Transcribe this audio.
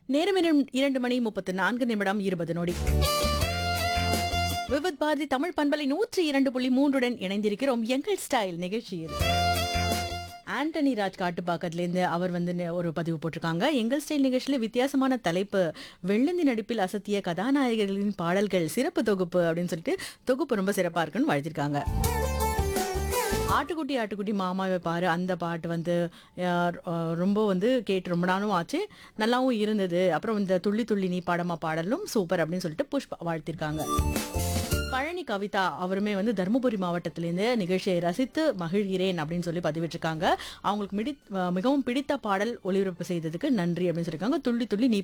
நேரம் இரம்- இரண்டு மணி முப்பத்து நான்கு நிமிடம் இருபது நொடி விவித் பாரதி தமிழ் பண்பலை நூற்றி இரண்டு புள்ளி மூன்றுடன் இணைந்திருக்கிறோம் எங்கள் ஸ்டைல் நிகழ்ச்சியில் ஆண்டனி ராஜ் காட்டுப்பாக்கத்துலேருந்து அவர் வந்து நெ- ஒரு பதிவு போட்டிருக்காங்க எங்கள் ஸ்டைல் நிகழ்ச்சியில் வித்தியாசமான தலைப்பு வெள்ளந்தி நடிப்பில் அசத்திய கதாநாயகர்களின் பாடல்கள் சிறப்பு தொகுப்பு அப்படின்னு சொல்லிட்டு தொகுப்பு ரொம்ப சிறப்பாக இருக்குன்னு வாழ்த்திருக்காங்க ஆட்டுக்குட்டி ஆட்டுக்குட்டி மாமாவை பாரு அந்த பாட்டு வந்து அஹ், அஹ், ரொம்ப வந்து கேட்டு ரொம்ப நாளும் ஆச்சு நல்லாவும் இருந்தது அப்புறம் இந்த துள்ளி துள்ளி நீ பாடமா பாடலும் சூப்பர் அப்படின்னு சொல்லிட்டு புஷ்பா வாழ்த்திருக்காங்க பழனி கவிதா அவருமே வந்து தருமபுரி மாவட்டத்திலேருந்து நிகழ்ச்சியை ரசித்து மகிழ்கிறேன் அப்படின்னு சொல்லி பதிவிட்டிருக்காங்க அவங்களுக்கு மிடி அஹ், மிகவும் பிடித்த பாடல் ஒளிபரப்பு செய்ததுக்கு நன்றி அப்படின்னு சொல்லியிருக்காங்க துள்ளி துள்ளி நீ